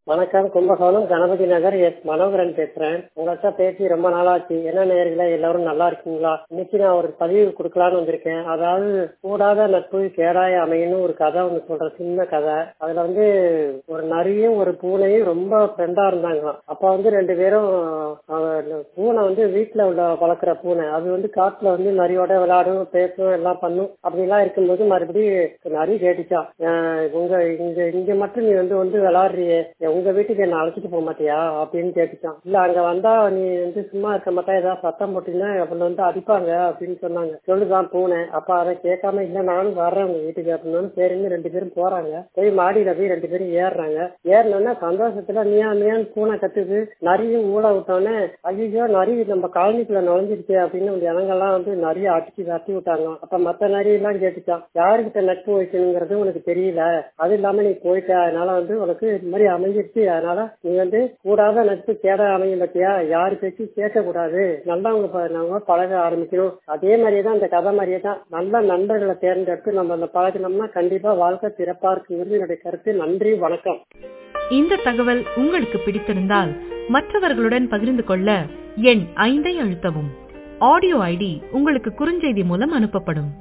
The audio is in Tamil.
வணக்கம் கும்பகோணம் கணபதி நகர் எஸ் மனோகரன் பேசுறேன் உங்கள்கிட்ட பேசி ரொம்ப நாளாச்சு என்ன நேர்களே எல்லாரும் நல்லா இருக்கீங்களா இன்னைக்கு நான் ஒரு பதிவு கொடுக்கலான்னு வந்திருக்கேன் அதாவது கூடாத நட்பு கேடாய அமையன்னு ஒரு கதை ஒன்று சொல்றேன் சின்ன கதை அதுல வந்து ஒரு நரியும் ஒரு பூனையும் ரொம்ப ஃப்ரெண்டா இருந்தாங்க அப்ப வந்து ரெண்டு பேரும் அவ- பூனை வந்து வீட்டுல உள்ள வளர்க்குற பூனை அது வந்து காட்டுல வந்து நரியோட விளையாடும் பேசும் எல்லாம் பண்ணும் அப்படிலாம் இருக்கும்போது மறுபடியும் நரி கேட்டுச்சான் "அஹ் உங்க இங்க இங்க மட்டும் நீ வந்து வந்து விளையாடுறியே உங்க வீட்டுக்கு என்ன அழைச்சிட்டு போக மாட்டியா அப்படின்னு கேட்டுச்சான் இல்ல அங்க வந்தா நீ வந்து சும்மா இருக்க மாட்டா ஏதாவது சத்தம் போட்டீங்கன்னா அவளை வந்து அடிப்பாங்க அப்படின்னு சொன்னாங்க சொல்லுதான் பூனை அப்ப அதை கேட்காம இல்ல நானும் வர்றேன் உங்க வீட்டுக்கு அப்படின்னு சரின்னு ரெண்டு பேரும் போறாங்க போய் மாடியில போய் ரெண்டு பேரும் ஏறுறாங்க ஏறினோன்னா சந்தோஷத்துல மியா மியான்னு பூனை கத்துது நரியும் ஊழ விட்டோன்னே ஐயோ நரி நம்ம காலனிக்குள்ள நுழைஞ்சிருச்சு அப்படின்னு இந்த இனங்கெல்லாம் வந்து நிறைய அடிச்சு தட்டி விட்டாங்க அப்ப மத்த நரி எல்லாம் கேட்டுச்சான் யாருக்கிட்ட நட்பு வைக்கணுங்கிறது உனக்கு தெரியல அது இல்லாம நீ போயிட்ட அதனால வந்து உனக்கு இந்த மாதிரி அமைஞ்சிருச்சு அதனால நீ வந்து கூடாத நட்பு கேட அமையும் பத்தியா யாரு பேச்சு கேட்க கூடாது நல்லவங்க ப- நம்ம பழக ஆரம்பிக்கணும் அதே மாதிரியே தான் இந்த கதை மாதிரியே தான் நல்ல நண்பர்களை தேர்ந்தெடுத்து நம்ம அந்த பழகினோம்னா கண்டிப்பா வாழ்க்கை சிறப்பா இருக்குங்கிறது என்னுடைய கருத்து நன்றி வணக்கம் இந்த தகவல் உங்களுக்கு பிடித்திருந்தால் மற்றவர்களுடன் பகிர்ந்து கொள்ள எண் ஐந்தை அழுத்தவும் ஆடியோ ஐடி உங்களுக்கு குறுஞ்செய்தி மூலம் அனுப்பப்படும்